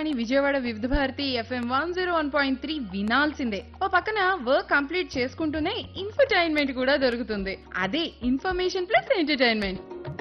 కానీ Vijayawada Vividh Bharati FM one zero one point three వినాల్సిందే ఓ పక్కన వర్క్ కంప్లీట్ చేసుకుంటూనే ఇన్ఫర్టైన్మెంట్ కూడా దొరుకుతుంది అదే ఇన్ఫర్మేషన్ ప్లస్ ఎంటర్టైన్మెంట్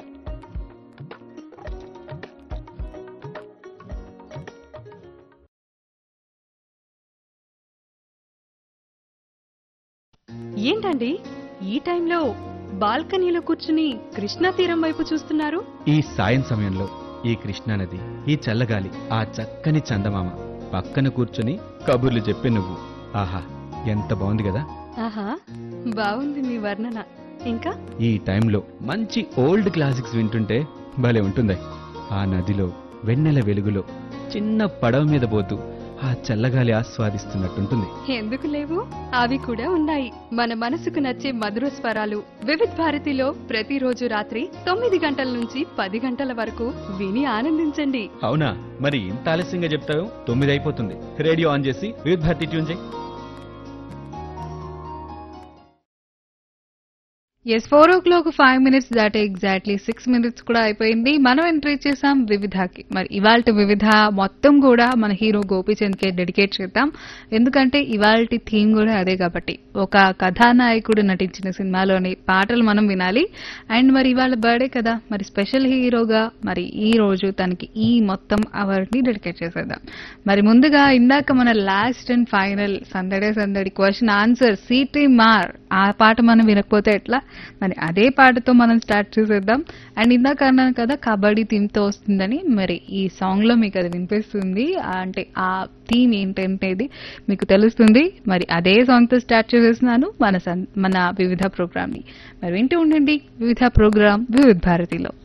ఏంటండి ఈ టైంలో బాల్కనీలో కూర్చుని కృష్ణా తీరం వైపు చూస్తున్నారు ఈ సాయం సమయంలో ఈ కృష్ణానది ఈ చల్లగాలి ఆ చక్కని చందమామ పక్కన కూర్చుని కబుర్లు చెప్పే నువ్వు ఆహా ఎంత బాగుంది కదా ఆహా బాగుంది మీ వర్ణన ఇంకా ఈ టైంలో మంచి ఓల్డ్ క్లాసిక్స్ వింటుంటే భలే ఉంటుంది ఆ నదిలో వెన్నెల వెలుగులో చిన్న పడవ మీద పోతూ ఆ చల్లగాలి ఆస్వాదిస్తున్నట్టుంటుంది ఎందుకు లేవు అవి కూడా ఉన్నాయి మన మనసుకు నచ్చే మధుర స్వరాలు వివిధ్ భారతిలో ప్రతిరోజు రాత్రి తొమ్మిది గంటల నుంచి పది గంటల వరకు విని ఆనందించండి అవునా మరి ఇంత ఆలస్యంగా చెప్తావు తొమ్మిది అయిపోతుంది రేడియో ఆన్ చేసి వివిధ భారతి ట్యూన్ చేయి yes four o'clock five minutes దాటే ఎగ్జాక్ట్లీ సిక్స్ మినిట్స్ కూడా అయిపోయింది మనం ఎంట్రీ చేసాం వివిధకి మరి ఇవాళ వివిధ మొత్తం కూడా మన హీరో గోపీచంద్ కే డెడికేట్ చేద్దాం ఎందుకంటే ఇవాళ థీమ్ కూడా అదే కాబట్టి ఒక కథానాయకుడు నటించిన సినిమాలోని పాటలు మనం వినాలి అండ్ మరి ఇవాళ బర్త్డే కదా మరి స్పెషల్ హీరోగా మరి ఈ రోజు తనకి ఈ మొత్తం అవార్డ్ ని డెడికేట్ చేసేద్దాం మరి ముందుగా ఇందాక మన లాస్ట్ అండ్ ఫైనల్ సందడే సందడి క్వశ్చన్ ఆన్సర్ సిటీ మార్ ఆ పాట మనం వినకపోతే ఎట్లా మరి అదే పాటతో మనం స్టార్ట్ చేసేద్దాం అండ్ ఇందాక అన్నాను కదా కబడ్డీ థీమ్ తో వస్తుందని మరి ఈ సాంగ్ లో మీకు అది వినిపిస్తుంది ఆ అంటే ఆ థీమ్ ఏంటంటేది మీకు తెలుస్తుంది మరి అదే సాంగ్ తో స్టార్ట్ చేసేస్తున్నాను మన సన్- మన వివిధ ప్రోగ్రామ్ ని మరి వింటూ ఉండండి వివిధ ప్రోగ్రామ్ వివిధ భారతిలో